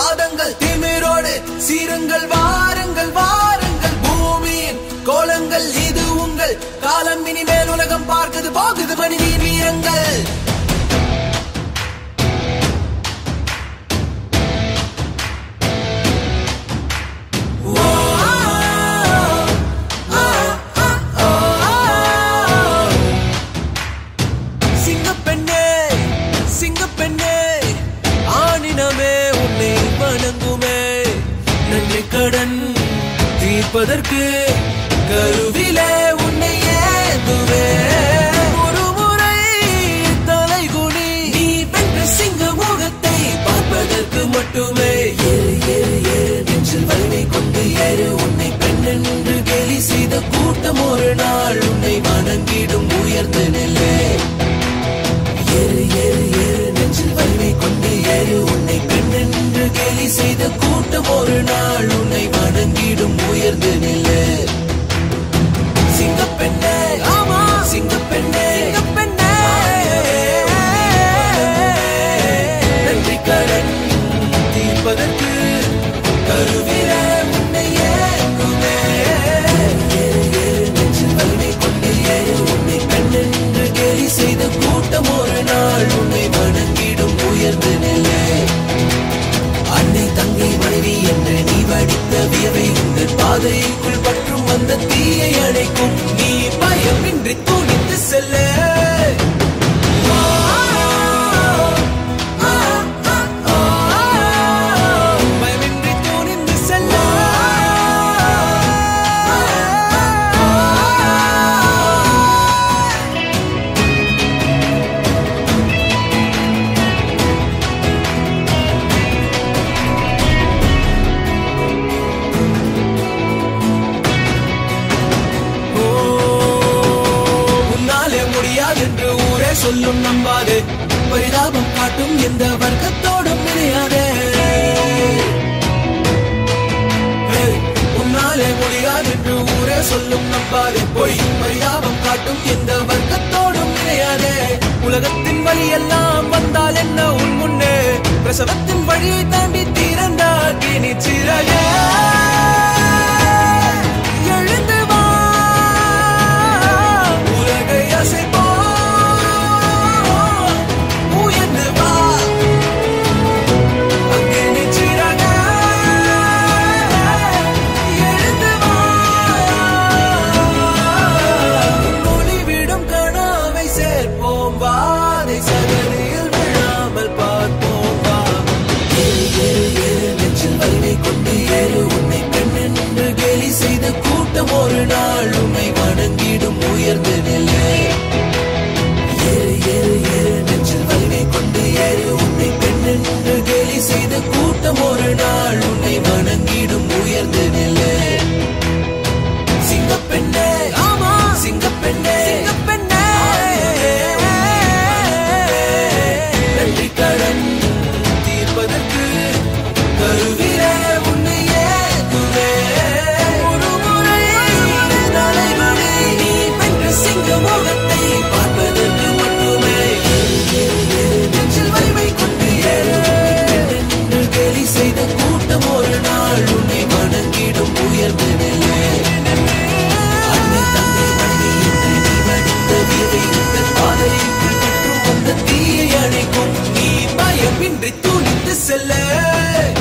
பாதங்கள் திமிரோடு சீருங்கள் வாருங்கள் வாருங்கள் பூமியின் கோலங்கள் இது உங்கள் காலம் இனிமேல் உலகம் பார்க்குது போகுது மனிதீர் வீரங்கள் சிங்கப்பெண்ணே சிங்கப்பெண்ணே ஆணினமே உன்னை வணங்குமே நன்றி கடன் தீர்ப்பதற்கு கருவிலே உன்னை ஏந்துவே ஒரு முறை தலைகுனி நீ வென்ற சிங்க முகத்தை பார்ப்பதற்கு மட்டுமே ஏறு ஏறு ஏறு நெஞ்சில் வலிமை கொண்டு ஏறு உன்னை பெண் என்று கேலி செய்த கூட்டம் ஒரு நாள் உன்னை வணங்கிடும் உயர்ந்த நிலை ஏறு ஏறு ஏறு நெஞ்சில் வலிமை கொண்டு ஏறு உன்னை பெண் என்று கேலி செய்த கூட்டம் ஒரு நாள் உன்னை வணங்கிடும் உயர்ந்து நில்லு சிங்கப்பெண்ணே ஆமா சிங்கப்பெண்ணே சிங்கப்பெண்ணே நன்றி கடன் தீர்ப்பதற்கு கருவில உன்னை ஏங்குமே ஏறு ஏறு நெஞ்சில் வலிமை கொண்டு ஏறு உன்னை பெண் என்று கேலி செய்த கூட்டம் ஒரு நாள் உன்னை வணங்கிடும் உயர்ந்து நிலை அன்னை தங்கை மனைவி என்று நீ வடித்த வியவை உங்கள் பாதைக்குள் பற்றும் வந்த தீயை அணைக்கும் நீ பயமின்றி துணித்து செல்ல பயமின்றி துணிந்து செல்ல ஓ, உன்னாலே முடியாது என்று ஊரே சொல்லும் நம்பாது பரிதாபம் காட்டும் எந்த வர்க்கத்தோடும் இணையாதே ஏய், உன்னாலே முடியாது என்று ஊரே சொல்லும் நம்பாதே பொய் பரிதாபம் காட்டும் எந்த வர்க்கத்தோடும் இணையாதே உலகத்தின் வழி எல்லாம் வந்தால் என்ன உன் முன்னே பிரசவத்தின் வழியை தாண்டி திறந்தாக்கி நிச்சிறகே எழுந்து வா உலகை அசைப்போம் உயர்ந்து வா அங்கே நிச்சிறக எழுந்து வா ஒளிவிடும் கனாவை சேர்ப்போம் வா அதை சகதியில் விழாமல் பார்ப்போம் வா ஏறு ஏறு ஏறு நெஞ்சில் வலிமை கொண்டு ஏறு உன்னை பெண் என்று கேலி செய்த கூட்டம் ஒரு நாள் உன்னை வணங்கிடும் உயர்ந்த நிலை ஏறு ஏறு ஏறு நெஞ்சில் வலிமை கொண்டு ஏறு உன்னை பெண் என்று கேலி செய்த கூட்டம் ஒரு நாள் உன்னை வணங்கிடும் உயர்ந்த நிலை சிங்கப்பெண்ணே ஆமா சிங்கப்பெண்ணே சிங்கப்பெண்ணே நன்றி கடன் தீர்ப்பதற்கு கருவிலே உன்னை ஏந்துவே ஒரு முறை தலைவலி நீ வென்ற சிங்க முகத்தை பார்ப்பதற்கு மட்டுமே ஏறு, ஏறு, ஏறு, நெஞ்சில் வலிமை கொண்டு ஏறு என்று கேலி செய்த கூட்டம் ஒரு நாள் உன்னை வணங்கிடும் உயர்ந்த நிலை அன்னை தங்கை மனைவி என்று நீ வடித்த வியவை உங்கள் பாதைக்குள் பற்றும் அந்த தீயை அணைக்கும் நீ பயமின்றி துணித்து செல்ல